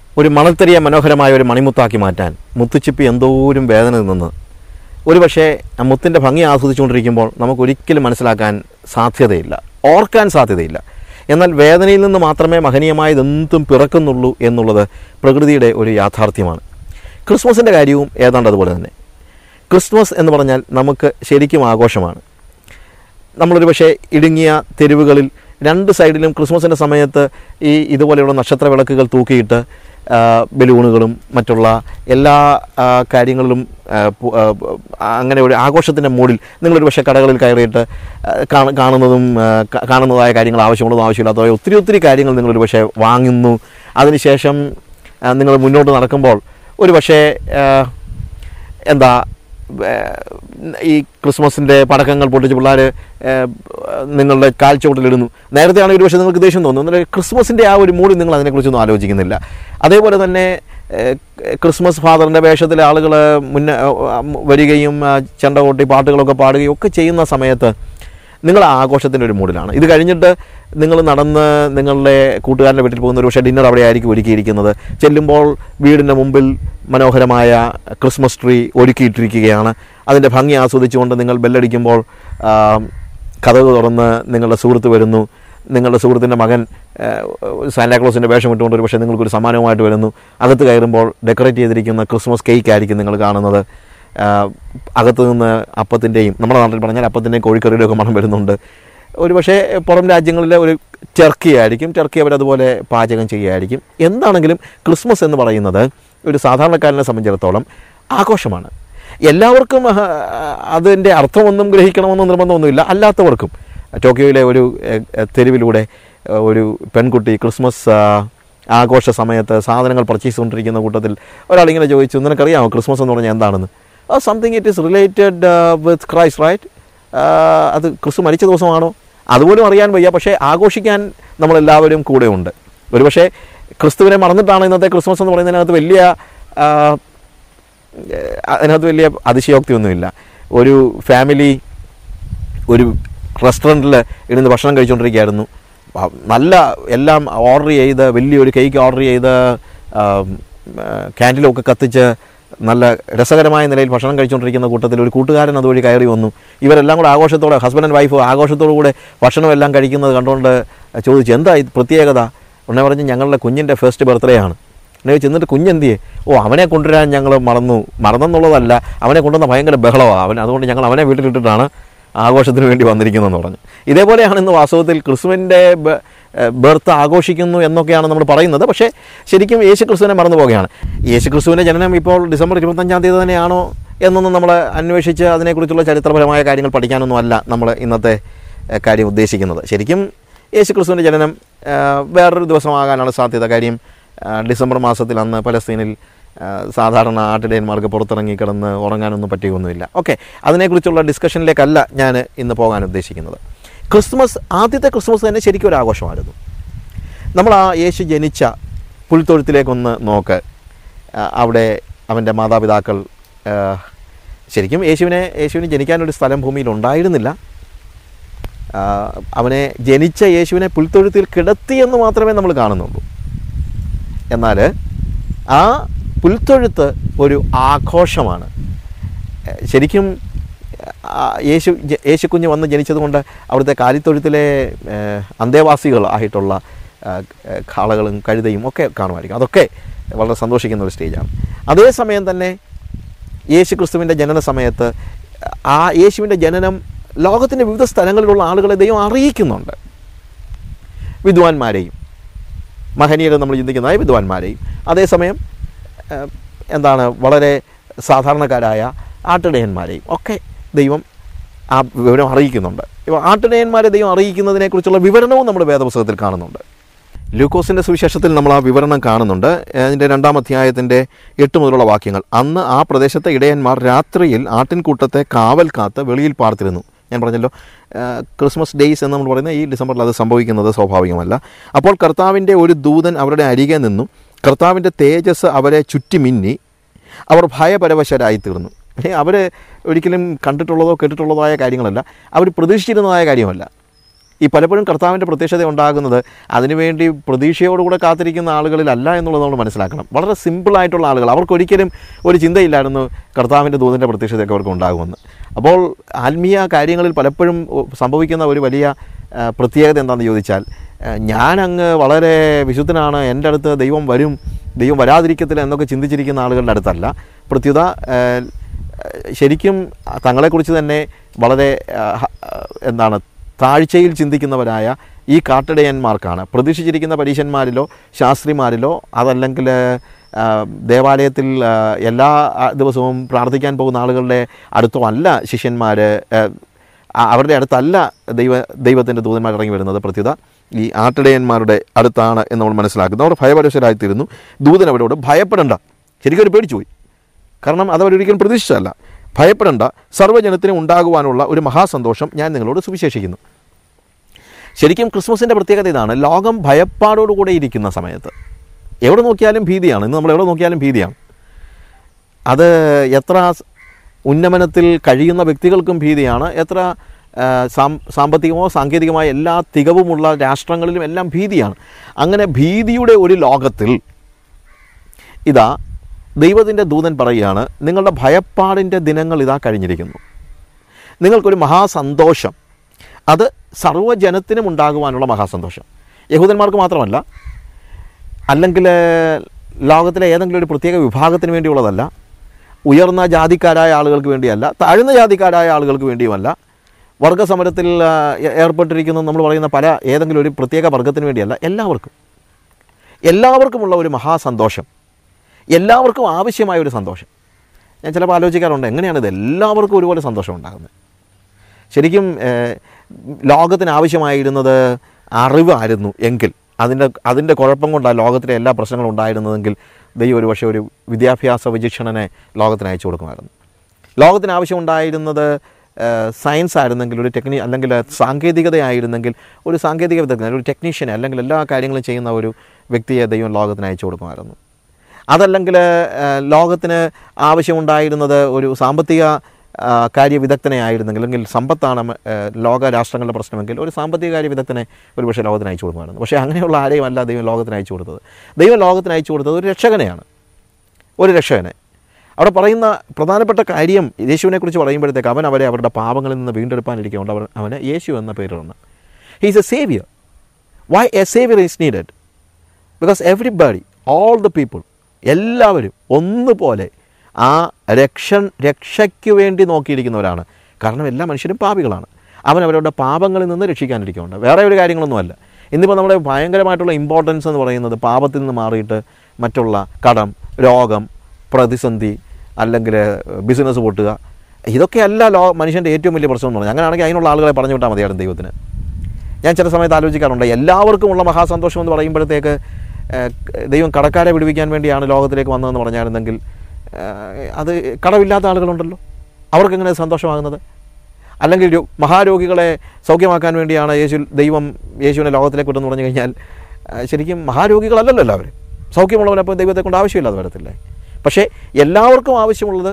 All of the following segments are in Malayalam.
ഒരു മണൽത്തരിയെ മനോഹരമായ ഒരു മണിമുത്താക്കി മാറ്റാൻ മുത്തുച്ചിപ്പി എന്തോരം വേദന നിന്ന് ഒരു പക്ഷേ ആ മുത്തിൻ്റെ ഭംഗി ആസ്വദിച്ചുകൊണ്ടിരിക്കുമ്പോൾ നമുക്കൊരിക്കലും മനസ്സിലാക്കാൻ സാധ്യതയില്ല ഓർക്കാൻ സാധ്യതയില്ല എന്നാൽ വേദനയിൽ നിന്ന് മാത്രമേ മഹനീയമായതെന്തും പിറക്കുന്നുള്ളൂ എന്നുള്ളത് പ്രകൃതിയുടെ ഒരു യാഥാർത്ഥ്യമാണ് ക്രിസ്മസിൻ്റെ കാര്യവും ഏതാണ്ട് അതുപോലെ തന്നെ ക്രിസ്മസ് എന്ന് പറഞ്ഞാൽ നമുക്ക് ശരിക്കും ആഘോഷമാണ് നമ്മളൊരു പക്ഷേ ഇടുങ്ങിയ തെരുവുകളിൽ രണ്ട് സൈഡിലും ക്രിസ്മസിൻ്റെ സമയത്ത് ഈ ഇതുപോലെയുള്ള നക്ഷത്ര വിളക്കുകൾ തൂക്കിയിട്ട് ആ, ബലൂണുകളും മറ്റുള്ള എല്ലാ ആ, കാര്യങ്ങളിലും ആ, പു- ആ, അങ്ങനെ ഒരു ആഘോഷത്തിൻ്റെ മൂഡിൽ നിങ്ങളൊരു പക്ഷേ കടകളിൽ കയറിയിട്ട് ആ, കാണ- കാണുന്നതും ആ, ക- കാണുന്നതായ കാര്യങ്ങൾ ആവശ്യമുള്ളതും ആവശ്യമില്ലാത്തതായ ഒത്തിരി ഒത്തിരി കാര്യങ്ങൾ നിങ്ങളൊരു പക്ഷേ വാങ്ങുന്നു അതിനുശേഷം ആ, നിങ്ങൾ മുന്നോട്ട് നടക്കുമ്പോൾ ഒരു പക്ഷേ ആ, എന്താ ഏഹ്, ഈ ക്രിസ്മസിൻ്റെ പടക്കങ്ങൾ പൊട്ടിച്ച് പിള്ളേർ നിങ്ങളുടെ കാൽച്ചുവട്ടിലിടുന്നു നേരത്തെ ആണെങ്കിൽ ഒരു പക്ഷേ നിങ്ങൾക്ക് ദേഷ്യം തോന്നും എന്നാൽ ക്രിസ്മസിൻ്റെ ആ ഒരു മൂഡിൽ നിങ്ങൾ അതിനെക്കുറിച്ചൊന്നും ആലോചിക്കുന്നില്ല അതേപോലെ തന്നെ ഏഹ്, ക്രിസ്മസ് ഫാദറിൻ്റെ വേഷത്തിലെ ആളുകൾ മുന്നേ വരികയും ആ, ചെണ്ട കൊട്ടി പാട്ടുകളൊക്കെ പാടുകയും ഒക്കെ ചെയ്യുന്ന സമയത്ത് നിങ്ങൾ ആ ആഘോഷത്തിൻ്റെ ഒരു മൂഡിലാണ് ഇത് കഴിഞ്ഞിട്ട് നിങ്ങൾ നടന്ന് നിങ്ങളുടെ കൂട്ടുകാരൻ്റെ വീട്ടിൽ പോകുന്ന ഒരു പക്ഷേ ഡിന്നർ അവിടെ ആയിരിക്കും ഒരുക്കിയിരിക്കുന്നത് ചെല്ലുമ്പോൾ വീടിൻ്റെ മുമ്പിൽ മനോഹരമായ ക്രിസ്മസ് ട്രീ ഒരുക്കിയിട്ടിരിക്കുകയാണ് അതിൻ്റെ ഭംഗി ആസ്വദിച്ചുകൊണ്ട് നിങ്ങൾ ബെല്ലടിക്കുമ്പോൾ ആ, കഥക് തുറന്ന് നിങ്ങളുടെ സുഹൃത്ത് വരുന്നു നിങ്ങളുടെ സുഹൃത്തിൻ്റെ മകൻ സാന്റാക്ലോസിൻ്റെ വേഷം ഇട്ടുകൊണ്ട് ഒരു പക്ഷേ നിങ്ങൾക്കൊരു സമ്മാനവുമായിട്ട് വരുന്നു അകത്ത് കയറുമ്പോൾ ഡെക്കറേറ്റ് ചെയ്തിരിക്കുന്ന ക്രിസ്മസ് കേക്ക് ആയിരിക്കും നിങ്ങൾ കാണുന്നത് ആ, അകത്ത് നിന്ന് അപ്പത്തിൻ്റെയും നമ്മുടെ നാട്ടിൽ പറഞ്ഞാൽ അപ്പത്തിൻ്റെയും കോഴിക്കറിയുടെയും ഒക്കെ മണം വരുന്നുണ്ട് ഒരു പക്ഷേ പുറം രാജ്യങ്ങളിലെ ഒരു ടർക്കി ആയിരിക്കും ടർക്കി അവരതുപോലെ പാചകം ചെയ്യുകയായിരിക്കും എന്താണെങ്കിലും ക്രിസ്മസ് എന്ന് പറയുന്നത് ഒരു സാധാരണക്കാരനെ സംബന്ധിച്ചിടത്തോളം ആഘോഷമാണ് എല്ലാവർക്കും ആ, അതിൻ്റെ അർത്ഥമൊന്നും ഗ്രഹിക്കണമെന്നോ നിർബന്ധമൊന്നുമില്ല അല്ലാത്തവർക്കും ടോക്കിയോയിലെ ഒരു എ, എ, തെരുവിലൂടെ എ, ഒരു പെൺകുട്ടി ക്രിസ്മസ് ആ, ആഘോഷ സമയത്ത് സാധനങ്ങൾ പർച്ചേസ് ചെയ്തുകൊണ്ടിരിക്കുന്ന കൂട്ടത്തിൽ ഒരാളിങ്ങനെ ചോദിച്ചു നിനക്കറിയാമോ ക്രിസ്മസ് എന്ന് പറഞ്ഞാൽ എന്താണെന്ന് something it is related with Christ right അത് ക്രിസ്തു മരിച്ച ദിവസമാണോ അതുപോലും അറിയാൻ വയ്യ പക്ഷേ ആഘോഷിക്കാൻ നമ്മളെല്ലാവരും കൂടെയുണ്ട് ഒരു പക്ഷേ ക്രിസ്തുവിനെ മറന്നിട്ടാണ് ഇന്നത്തെ ക്രിസ്മസ് എന്ന് പറയുന്നതിനകത്ത് വലിയ ആ, ഏഹ് അതിനകത്ത് വലിയ അതിശയോക്തിയൊന്നുമില്ല ഒരു ഫാമിലി ഒരു റെസ്റ്റോറൻറ്റിൽ ഇരുന്ന് ഭക്ഷണം കഴിച്ചുകൊണ്ടിരിക്കുകയായിരുന്നു വ- നല്ല എല്ലാം ഓർഡർ ചെയ്ത് വലിയൊരു കേക്ക് ഓർഡർ ചെയ്ത് ക്യാൻഡിലൊക്കെ കത്തിച്ച് നല്ല രസകരമായ നിലയിൽ ഭക്ഷണം കഴിച്ചുകൊണ്ടിരിക്കുന്ന കൂട്ടത്തിൽ ഒരു കൂട്ടുകാരൻ അതുവഴി കയറി വന്നു ഇവരെല്ലാം കൂടെ ആഘോഷത്തോടെ ഹസ്ബൻഡ് ആൻഡ് വൈഫ് ആഘോഷത്തോടു കൂടെ ഭക്ഷണം എല്ലാം കഴിക്കുന്നത് കണ്ടുകൊണ്ട് ചോദിച്ചു എന്താ ഇത് പ്രത്യേകത ഉടനെ പറഞ്ഞ് ഞങ്ങളുടെ കുഞ്ഞിൻ്റെ ഫസ്റ്റ് ബർത്ത്ഡേ ആണ് എന്നെ ചോദിച്ചു എന്നിട്ട് കുഞ്ഞെന്തിയെ ഓ അവനെ കൊണ്ടുവരാൻ ഞങ്ങൾ മറന്നു മറന്നെന്നുള്ളതല്ല അവനെ കൊണ്ടുവന്ന ഭയങ്കര ബഹളമാണ് അവൻ അതുകൊണ്ട് ഞങ്ങൾ അവനെ വീട്ടിലിട്ടിട്ടാണ് ആഘോഷത്തിന് വേണ്ടി വന്നിരിക്കുന്നതെന്ന് പറഞ്ഞു ഇതേപോലെയാണ് ഇന്ന് വാസ്തവത്തിൽ ക്രിസ്തുവിൻ്റെ ബർത്ത് ആഘോഷിക്കുന്നു എന്നൊക്കെയാണ് നമ്മൾ പറയുന്നത് പക്ഷേ ശരിക്കും യേശു ക്രിസ്തുവിനെ മറന്നു പോവുകയാണ് യേശു ക്രിസ്തുവിൻ്റെ ജനനം ഇപ്പോൾ ഡിസംബർ ഇരുപത്തഞ്ചാം തീയതി തന്നെയാണോ എന്നൊന്നും നമ്മൾ അന്വേഷിച്ച് അതിനെക്കുറിച്ചുള്ള ചരിത്രപരമായ കാര്യങ്ങൾ പഠിക്കാനൊന്നും അല്ല നമ്മൾ ഇന്നത്തെ ഏഹ്, കാര്യം ഉദ്ദേശിക്കുന്നത് ശരിക്കും യേശു ക്രിസ്തുവിൻ്റെ ജനനം ഏഹ്, വേറൊരു ദിവസമാകാനാണ് സാധ്യത കാര്യം ഏഹ്, ഡിസംബർ മാസത്തിൽ അന്ന് പലസ്തീനിൽ ഏഹ്, സാധാരണ ആട്ടിടയന്മാർക്ക് പുറത്തിറങ്ങി കിടന്ന് ഉറങ്ങാനൊന്നും പറ്റുകയൊന്നുമില്ല ഓക്കെ അതിനെക്കുറിച്ചുള്ള ഡിസ്കഷനിലേക്കല്ല ഞാൻ ഇന്ന് പോകാൻ ഉദ്ദേശിക്കുന്നത് ക്രിസ്മസ് ആദ്യത്തെ ക്രിസ്മസ് തന്നെ ശരിക്കും ഒരു ആഘോഷമായിരുന്നു നമ്മൾ ആ യേശു ജനിച്ച പുൽത്തൊഴുത്തിലേക്കൊന്ന് നോക്ക് ആ, അവിടെ അവൻ്റെ മാതാപിതാക്കൾ ആ, ശരിക്കും യേശുവിനെ യേശുവിന് ജനിക്കാനൊരു സ്ഥലം ഭൂമിയിൽ ഉണ്ടായിരുന്നില്ല ആ, അവനെ ജനിച്ച യേശുവിനെ പുൽത്തൊഴുത്തിൽ കിടത്തിയെന്ന് മാത്രമേ നമ്മൾ കാണുന്നുള്ളൂ എന്നാൽ ആ പുൽത്തൊഴുത്ത് ഒരു ആഘോഷമാണ് ഏ, ശരിക്കും ആ, യേശു ജ- യേശു കുഞ്ഞ് വന്ന് ജനിച്ചതുകൊണ്ട് അവിടുത്തെ കാലിത്തൊഴുത്തിലെ ഏ, അന്തേവാസികൾ ആയിട്ടുള്ള ആ, ഏ, കാളകളും കഴുതയും ഒക്കെ കാണുമായിരിക്കും അതൊക്കെ വളരെ സന്തോഷിക്കുന്ന ഒരു സ്റ്റേജാണ് അതേസമയം തന്നെ യേശു ക്രിസ്തുവിൻ്റെ ജനന സമയത്ത് ആ യേശുവിൻ്റെ ജനനം ലോകത്തിൻ്റെ വിവിധ സ്ഥലങ്ങളിലുള്ള ആളുകളെ ദൈവം അറിയിക്കുന്നുണ്ട് വിദ്വാൻമാരെയും മഹനീയരെ നമ്മൾ ചിന്തിക്കുന്നതായ വിദ്വാൻമാരെയും അതേസമയം ഏഹ്, എന്താണ് വളരെ സാധാരണക്കാരായ ആട്ടിടയന്മാരെയും ഒക്കെ ദൈവം ആ വിവരം അറിയിക്കുന്നുണ്ട് ഇപ്പോൾ ആട്ടിടയന്മാരെ ദൈവം അറിയിക്കുന്നതിനെക്കുറിച്ചുള്ള വിവരണവും നമ്മുടെ വേദപുസ്തകത്തിൽ കാണുന്നുണ്ട് ലൂക്കോസിൻ്റെ സുവിശേഷത്തിൽ നമ്മൾ ആ വിവരണം കാണുന്നുണ്ട് അതിൻ്റെ രണ്ടാം അധ്യായത്തിൻ്റെ എട്ട് മുതലുള്ള വാക്യങ്ങൾ അന്ന് ആ പ്രദേശത്തെ ഇടയന്മാർ രാത്രിയിൽ ആട്ടിൻകൂട്ടത്തെ കാവൽ കാത്ത് വെളിയിൽ പാർത്തിരുന്നു ഞാൻ പറഞ്ഞല്ലോ ആ, ക്രിസ്മസ് ഡേയ്സ് എന്ന് നമ്മൾ പറയുന്ന ഈ ഡിസംബറിൽ അത് സംഭവിക്കുന്നത് സ്വാഭാവികമല്ല അപ്പോൾ കർത്താവിൻ്റെ ഒരു ദൂതൻ അവരുടെ അരികെ നിന്നു കർത്താവിൻ്റെ തേജസ് അവരെ ചുറ്റിമിന്നി അവർ ഭയപരവശരായി തീർന്നു അവർ ഒരിക്കലും കണ്ടിട്ടുള്ളതോ കേട്ടിട്ടുള്ളതോ ആയ കാര്യങ്ങളല്ല അവർ പ്രതീക്ഷിച്ചിരുന്നതായ കാര്യമല്ല ഈ പലപ്പോഴും കർത്താവിൻ്റെ പ്രത്യക്ഷത ഉണ്ടാകുന്നത് അതിനുവേണ്ടി പ്രതീക്ഷയോടുകൂടെ കാത്തിരിക്കുന്ന ആളുകളിലല്ല എന്നുള്ളത് നമ്മൾ മനസ്സിലാക്കണം വളരെ സിമ്പിളായിട്ടുള്ള ആളുകൾ അവർക്കൊരിക്കലും ഒരു ചിന്തയില്ലായിരുന്നു കർത്താവിൻ്റെ ദൂതൻ്റെ പ്രത്യക്ഷതയൊക്കെ അവർക്ക് ഉണ്ടാകുമെന്ന് അപ്പോൾ ആത്മീയ കാര്യങ്ങളിൽ പലപ്പോഴും സംഭവിക്കുന്ന ഒരു വലിയ ആ, പ്രത്യേകത എന്താണെന്ന് ചോദിച്ചാൽ ആ, ഞാനങ്ങ് വളരെ വിശുദ്ധനാണ് എൻ്റെ അടുത്ത് ദൈവം വരും ദൈവം വരാതിരിക്കത്തില്ല എന്നൊക്കെ ചിന്തിച്ചിരിക്കുന്ന ആളുകളുടെ അടുത്തല്ല പ്രത്യുത ആ, ശരിക്കും തങ്ങളെക്കുറിച്ച് തന്നെ വളരെ ആ, ഹ- എന്താണ് താഴ്ചയിൽ ചിന്തിക്കുന്നവരായ ഈ കാട്ടിടയന്മാർക്കാണ് പ്രതീക്ഷിച്ചിരിക്കുന്ന പരീശന്മാരിലോ ശാസ്ത്രിമാരിലോ അതല്ലെങ്കിൽ ആ, ദേവാലയത്തിൽ ആ, എല്ലാ ആ, ദിവസവും പ്രാർത്ഥിക്കാൻ പോകുന്ന ആളുകളുടെ അടുത്തോ അല്ല ശിഷ്യന്മാർ അവരുടെ അടുത്തല്ല ദൈവ ദൈവത്തിൻ്റെ ദൂതന്മാർ ഇറങ്ങി വരുന്നത് പ്രത്യുത ഈ ആട്ടിടയന്മാരുടെ അടുത്താണ് എന്ന് നമ്മൾ മനസ്സിലാക്കുന്നു അവർ ഭയപരവശരായിത്തീരുന്നു ദൂതൻ അവരോട് ഭയപ്പെടേണ്ട ശരിക്കും അവർ പേടിച്ചു പോയി കാരണം അതവരൊരിക്കലും പ്രതീക്ഷിച്ചതല്ല ഭയപ്പെടേണ്ട സർവ്വജനത്തിനും ഉണ്ടാകുവാനുള്ള ഒരു മഹാസന്തോഷം ഞാൻ നിങ്ങളോട് സുവിശേഷിക്കുന്നു ശരിക്കും ക്രിസ്മസിൻ്റെ പ്രത്യേകത ഇതാണ് ലോകം ഭയപ്പാടോടുകൂടെ ഇരിക്കുന്ന സമയത്ത് എവിടെ നോക്കിയാലും ഭീതിയാണ് ഇന്ന് നമ്മൾ എവിടെ നോക്കിയാലും ഭീതിയാണ് അത് എത്ര ഉന്നമനത്തിൽ കഴിയുന്ന വ്യക്തികൾക്കും ഭീതിയാണ് എത്ര ആ, സാം സാമ്പത്തികമോ സാങ്കേതികമായ എല്ലാ തികവുമുള്ള രാഷ്ട്രങ്ങളിലും എല്ലാം ഭീതിയാണ് അങ്ങനെ ഭീതിയുടെ ഒരു ലോകത്തിൽ ഇതാ ദൈവത്തിൻ്റെ ദൂതൻ പറയുകയാണ് നിങ്ങളുടെ ഭയപ്പാടിൻ്റെ ദിനങ്ങൾ ഇതാ കഴിഞ്ഞിരിക്കുന്നു നിങ്ങൾക്കൊരു മഹാസന്തോഷം അത് സർവ്വജനത്തിനും ഉണ്ടാകുവാനുള്ള മഹാസന്തോഷം യഹൂദന്മാർക്ക് മാത്രമല്ല അല്ലെങ്കിൽ ലോകത്തിലെ ഏതെങ്കിലും ഒരു പ്രത്യേക വിഭാഗത്തിന് വേണ്ടിയുള്ളതല്ല ഉയർന്ന ജാതിക്കാരായ ആളുകൾക്ക് വേണ്ടിയല്ല താഴ്ന്ന ജാതിക്കാരായ ആളുകൾക്ക് വേണ്ടിയുമല്ല വർഗസമരത്തിൽ ആ, ഏ- ഏർപ്പെട്ടിരിക്കുന്ന നമ്മൾ പറയുന്ന പല ഏതെങ്കിലും ഒരു പ്രത്യേക വർഗത്തിന് വേണ്ടിയല്ല എല്ലാവർക്കും എല്ലാവർക്കുമുള്ള ഒരു മഹാസന്തോഷം എല്ലാവർക്കും ആവശ്യമായ ഒരു സന്തോഷം ഞാൻ ചിലപ്പോൾ ആലോചിക്കാറുണ്ട് എങ്ങനെയാണിത് എല്ലാവർക്കും ഒരുപോലെ സന്തോഷം ഉണ്ടാകുന്നത് ശരിക്കും ഏഹ്, ലോകത്തിന് ആവശ്യമായിരുന്നത് അറിവായിരുന്നു എങ്കിൽ അതിൻ്റെ അതിൻ്റെ കുഴപ്പം കൊണ്ടാണ് ലോകത്തിലെ എല്ലാ പ്രശ്നങ്ങളും ഉണ്ടായിരുന്നതെങ്കിൽ ദൈവം ഒരു പക്ഷേ ഒരു വിദ്യാഭ്യാസ വിചക്ഷണനെ ലോകത്തിന് അയച്ചു കൊടുക്കുമായിരുന്നു ലോകത്തിന് ആവശ്യമുണ്ടായിരുന്നത് ഏഹ്, സയൻസ് ആയിരുന്നെങ്കിൽ ഒരു ടെക്നി അല്ലെങ്കിൽ സാങ്കേതികതയായിരുന്നെങ്കിൽ ഒരു സാങ്കേതിക വിദഗ്ധൻ ഒരു ടെക്നീഷ്യനെ അല്ലെങ്കിൽ എല്ലാ കാര്യങ്ങളും ചെയ്യുന്ന ഒരു വ്യക്തിയെ ദൈവം ലോകത്തിന് അയച്ചു കൊടുക്കുമായിരുന്നു അതല്ലെങ്കിൽ ഏഹ്, ലോകത്തിന് ആവശ്യമുണ്ടായിരുന്നത് ഒരു സാമ്പത്തിക ആ, കാര്യവിദഗ്ധനെ ആയിരുന്നെങ്കിൽ അല്ലെങ്കിൽ സമ്പത്താണ് മ- ഏഹ്, ലോക രാഷ്ട്രങ്ങളുടെ പ്രശ്നമെങ്കിൽ ഒരു സാമ്പത്തിക കാര്യ വിദഗ്ധനെ ഒരു പക്ഷേ ലോകത്തിന് അയച്ചു കൊടുക്കുമായിരുന്നു പക്ഷേ അങ്ങനെയുള്ള ആരെയും അല്ല ദൈവം ലോകത്തിന് അയച്ചു കൊടുത്തത് ദൈവം ലോകത്തിന് അയച്ചു കൊടുത്തത് ഒരു രക്ഷകനെയാണ് ഒരു രക്ഷകനെ അവിടെ പറയുന്ന പ്രധാനപ്പെട്ട കാര്യം യേശുവിനെക്കുറിച്ച് പറയുമ്പോഴത്തേക്ക് അവൻ അവരെ അവരുടെ പാപങ്ങളിൽ നിന്ന് വീണ്ടെടുപ്പാനിരിക്കുകൊണ്ട് അവർ അവന് യേശു എന്ന പേരിടുന്നു he's a saviour why a saviour is needed because everybody all the people എല്ലാവരും ഒന്നുപോലെ ആ രക്ഷൻ രക്ഷയ്ക്ക് വേണ്ടി നോക്കിയിരിക്കുന്നവരാണ് കാരണം എല്ലാ മനുഷ്യരും പാപികളാണ് അവൻ അവരുടെ പാപങ്ങളിൽ നിന്ന് രക്ഷിക്കാനിരിക്കുന്നുണ്ട് വേറെ ഒരു കാര്യങ്ങളൊന്നുമല്ല ഇന്നിപ്പോൾ നമ്മുടെ ഭയങ്കരമായിട്ടുള്ള ഇമ്പോർട്ടൻസ് എന്ന് പറയുന്നത് പാപത്തിൽ നിന്ന് മാറിയിട്ട് മറ്റുള്ള കടം രോഗം പ്രതിസന്ധി അല്ലെങ്കിൽ ബിസിനസ് പൊട്ടുക ഇതൊക്കെയല്ല ലോ മനുഷ്യൻ്റെ ഏറ്റവും വലിയ പ്രശ്നം എന്ന് പറഞ്ഞാൽ അങ്ങനെയാണെങ്കിൽ അതിനുള്ള ആളുകളെ പറഞ്ഞു വിട്ടാൽ മതിയായിരുന്നു ദൈവത്തിന് ഞാൻ ചില സമയത്ത് ആലോചിക്കാറുണ്ട് എല്ലാവർക്കുമുള്ള മഹാസന്തോഷം എന്ന് പറയുമ്പോഴത്തേക്ക് ഏഹ്, ദൈവം കടക്കാരെ വിടുവിക്കാൻ വേണ്ടിയാണ് ലോകത്തിലേക്ക് വന്നതെന്ന് പറഞ്ഞായിരുന്നെങ്കിൽ ഏഹ്, അത് കടമില്ലാത്ത ആളുകളുണ്ടല്ലോ അവർക്ക് എങ്ങനെ സന്തോഷമാകുന്നത് അല്ലെങ്കിൽ രോ- മഹാരോഗികളെ സൗഖ്യമാക്കാൻ വേണ്ടിയാണ് യേശു ദൈവം യേശുവിനെ ലോകത്തിലേക്ക് വിട്ടെന്ന് പറഞ്ഞു കഴിഞ്ഞാൽ ഏഹ്, ശരിക്കും മഹാരോഗികളല്ലല്ലോ എല്ലാവരും സൗഖ്യമുള്ളവരപ്പോൾ ദൈവത്തെ കൊണ്ട് ആവശ്യമില്ലാതെ വരത്തില്ലേ പക്ഷേ എല്ലാവർക്കും ആവശ്യമുള്ളത്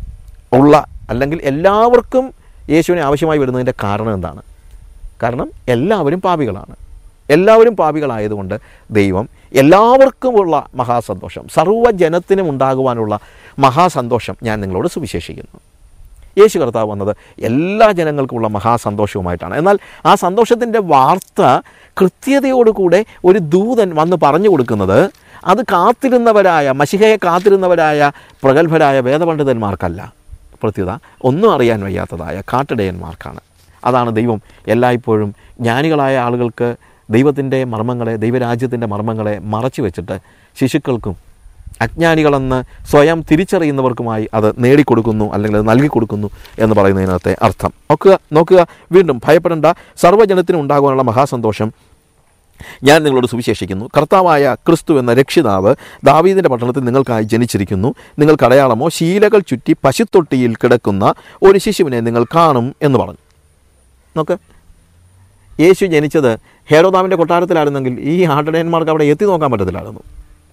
ഉള്ള അല്ലെങ്കിൽ എല്ലാവർക്കും യേശുവിനെ ആവശ്യമായി വരുന്നതിൻ്റെ കാരണം എന്താണ് കാരണം എല്ലാവരും പാപികളാണ് എല്ലാവരും പാപികളായതുകൊണ്ട് ദൈവം എല്ലാവർക്കുമുള്ള മഹാസന്തോഷം സർവ്വജനത്തിനും ഉണ്ടാകുവാനുള്ള മഹാസന്തോഷം ഞാൻ നിങ്ങളോട് സുവിശേഷിക്കുന്നു യേശു കർത്താവ് വന്നത് എല്ലാ ജനങ്ങൾക്കുമുള്ള മഹാസന്തോഷവുമായിട്ടാണ് എന്നാൽ ആ സന്തോഷത്തിൻ്റെ വാർത്ത കൃത്യതയോടുകൂടെ ഒരു ദൂതൻ വന്ന് പറഞ്ഞു കൊടുക്കുന്നത് അത് കാത്തിരുന്നവരായ മഷിഹയെ കാത്തിരുന്നവരായ പ്രഗത്ഭരായ വേദപണ്ഡിതന്മാർക്കല്ല പ്രത്യുത ഒന്നും അറിയാൻ വയ്യാത്തതായ കാട്ടിടയന്മാർക്കാണ് അതാണ് ദൈവം എല്ലായ്പ്പോഴും ജ്ഞാനികളായ ആളുകൾക്ക് ദൈവത്തിൻ്റെ മർമ്മങ്ങളെ ദൈവരാജ്യത്തിൻ്റെ മർമ്മങ്ങളെ മറച്ചു വെച്ചിട്ട് ശിശുക്കൾക്കും അജ്ഞാനികളെന്ന് സ്വയം തിരിച്ചറിയുന്നവർക്കുമായി അത് നേടിക്കൊടുക്കുന്നു അല്ലെങ്കിൽ അത് നൽകി കൊടുക്കുന്നു എന്ന് പറയുന്നതിനകത്തെ അർത്ഥം നോക്കുക നോക്കുക വീണ്ടും ഭയപ്പെടേണ്ട സർവ്വജനത്തിനും ഉണ്ടാകുവാനുള്ള മഹാസന്തോഷം ഞാൻ നിങ്ങളോട് സുവിശേഷിക്കുന്നു കർത്താവായ ക്രിസ്തു എന്ന രക്ഷിതാവ് ദാവീദിൻ്റെ പട്ടണത്തിൽ നിങ്ങൾക്കായി ജനിച്ചിരിക്കുന്നു നിങ്ങൾക്ക് അടയാളമോ ശീലകൾ ചുറ്റി പശുത്തൊട്ടിയിൽ കിടക്കുന്ന ഒരു ശിശുവിനെ നിങ്ങൾ കാണും എന്ന് പറഞ്ഞു നോക്ക് യേശു ജനിച്ചത് ഹേരോദാമിൻ്റെ കൊട്ടാരത്തിലായിരുന്നെങ്കിൽ ഈ ആട്ടിടയന്മാർക്ക് അവിടെ എത്തി നോക്കാൻ പറ്റത്തില്ലായിരുന്നു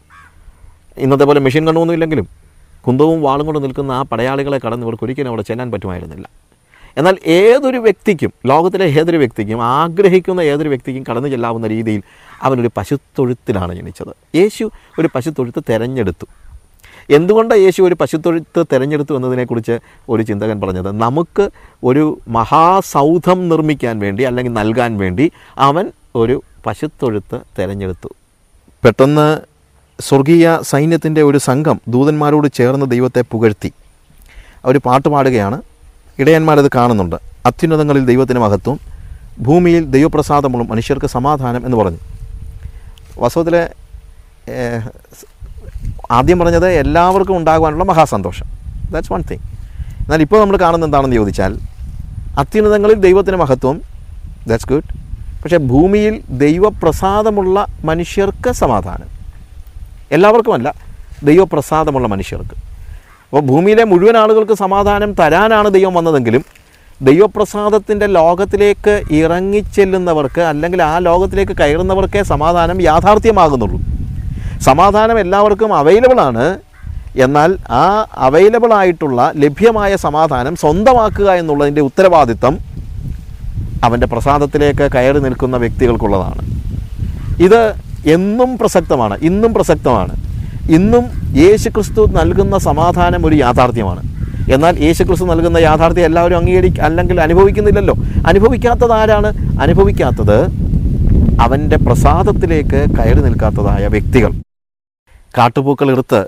ഇന്നത്തെ പോലെ മെഷീൻ കണ്ണൊന്നും ഇല്ലെങ്കിലും കുന്തവും വാളും കൊണ്ട് നിൽക്കുന്ന ആ പടയാളികളെ കടന്ന് ഇവർക്ക് ഒരിക്കലും അവിടെ ചെല്ലാൻ പറ്റുമായിരുന്നില്ല എന്നാൽ ഏതൊരു വ്യക്തിക്കും ലോകത്തിലെ ഏതൊരു വ്യക്തിക്കും ആഗ്രഹിക്കുന്ന ഏതൊരു വ്യക്തിക്കും കടന്നു ചെല്ലാവുന്ന രീതിയിൽ അവനൊരു പശുത്തൊഴുത്തിലാണ് ജനിച്ചത് യേശു ഒരു പശുത്തൊഴുത്ത് തിരഞ്ഞെടുത്തു എന്തുകൊണ്ടാണ് യേശു ഒരു പശുത്തൊഴുത്ത് തിരഞ്ഞെടുത്തു എന്നതിനെക്കുറിച്ച് ഒരു ചിന്തകൻ പറഞ്ഞത് നമുക്ക് ഒരു മഹാസൗധം നിർമ്മിക്കാൻ വേണ്ടി അല്ലെങ്കിൽ നൽകാൻ വേണ്ടി അവൻ ഒരു പശുത്തൊഴുത്ത് തിരഞ്ഞെടുത്തു പെട്ടെന്ന് സ്വർഗീയ സൈന്യത്തിൻ്റെ ഒരു സംഘം ദൂതന്മാരോട് ചേർന്ന് ദൈവത്തെ പുകഴ്ത്തി അവർ പാട്ട് പാടുകയാണ് ഇടയന്മാരത് കാണുന്നുണ്ട് അത്യുന്നതങ്ങളിൽ ദൈവത്തിന് മഹത്വം ഭൂമിയിൽ ദൈവപ്രസാദമുള്ള മനുഷ്യർക്ക് സമാധാനം എന്ന് പറഞ്ഞു വാസ്തവത്തിൽ ഏഹ്, ആദ്യം പറഞ്ഞത് എല്ലാവർക്കും ഉണ്ടാകുവാനുള്ള മഹാസന്തോഷം ദാറ്റ്സ് വൺ തിങ് എന്നാൽ ഇപ്പോൾ നമ്മൾ കാണുന്നത് എന്താണെന്ന് ചോദിച്ചാൽ അത്യുന്നതങ്ങളിൽ ദൈവത്തിന് മഹത്വം ദാറ്റ്സ് ഗുഡ് പക്ഷേ ഭൂമിയിൽ ദൈവപ്രസാദമുള്ള മനുഷ്യർക്ക് സമാധാനം എല്ലാവർക്കുമല്ല ദൈവപ്രസാദമുള്ള മനുഷ്യർക്ക് അപ്പോൾ ഭൂമിയിലെ മുഴുവൻ ആളുകൾക്ക് സമാധാനം തരാനാണ് ദൈവം വന്നതെങ്കിലും ദൈവപ്രസാദത്തിൻ്റെ ലോകത്തിലേക്ക് ഇറങ്ങിച്ചെല്ലുന്നവർക്ക് അല്ലെങ്കിൽ ആ ലോകത്തിലേക്ക് കയറുന്നവർക്കേ സമാധാനം യാഥാർത്ഥ്യമാകുന്നുള്ളൂ സമാധാനം എല്ലാവർക്കും അവൈലബിൾ ആണ് എന്നാൽ ആ അവൈലബിൾ ആയിട്ടുള്ള ലഭ്യമായ സമാധാനം സ്വന്തമാക്കുക എന്നുള്ളതിൻ്റെ ഉത്തരവാദിത്തം അവൻ്റെ പ്രസാദത്തിലേക്ക് കയറി നിൽക്കുന്ന വ്യക്തികൾക്കുള്ളതാണ് ഇത് എന്നും പ്രസക്തമാണ് ഇന്നും പ്രസക്തമാണ് ഇന്നും യേശുക്രിസ്തു നൽകുന്ന സമാധാനം ഒരു യാഥാർത്ഥ്യമാണ് എന്നാൽ യേശുക്രിസ്തു നൽകുന്ന യാഥാർത്ഥ്യം എല്ലാവരും അംഗീകരി അല്ലെങ്കിൽ അനുഭവിക്കുന്നില്ലല്ലോ അനുഭവിക്കാത്തത് ആരാണ് അനുഭവിക്കാത്തത് അവൻ്റെ പ്രസാദത്തിലേക്ക് കയറി നിൽക്കാത്തതായ വ്യക്തികൾ കാട്ടുപൂക്കൾ ഇറുത്ത്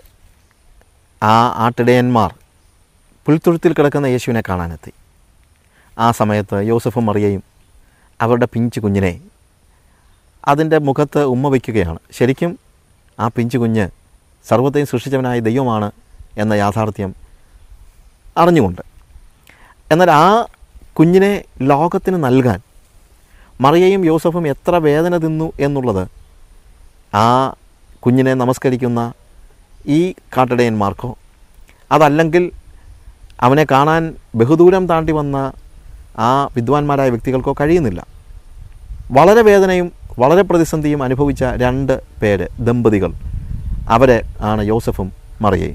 ആ ആട്ടിടയന്മാർ പുൽത്തൊഴുത്തിൽ കിടക്കുന്ന യേശുവിനെ കാണാനെത്തി ആ സമയത്ത് യോസഫും മറിയയും അവരുടെ പിഞ്ചു കുഞ്ഞിനെ അതിൻ്റെ മുഖത്ത് ഉമ്മ വയ്ക്കുകയാണ് ശരിക്കും ആ പിഞ്ചു കുഞ്ഞ് സർവ്വത്തെയും സൃഷ്ടിച്ചവനായ ദൈവമാണ് എന്ന യാഥാർത്ഥ്യം അറിഞ്ഞുകൊണ്ട് എന്നാൽ ആ കുഞ്ഞിനെ ലോകത്തിന് നൽകാൻ മറിയയും യോസഫും എത്ര വേദന തിന്നു എന്നുള്ളത് ആ കുഞ്ഞിനെ നമസ്കരിക്കുന്ന ഈ കാട്ടിടയന്മാർക്കോ അതല്ലെങ്കിൽ അവനെ കാണാൻ ബഹുദൂരം താണ്ടി വന്ന ആ വിദ്വാൻമാരായ വ്യക്തികൾക്കോ കഴിയുന്നില്ല വളരെ വേദനയും വളരെ പ്രതിസന്ധിയും അനുഭവിച്ച രണ്ട് പേര് ദമ്പതികൾ അവരെ ആണ് യോസഫും മറിയയും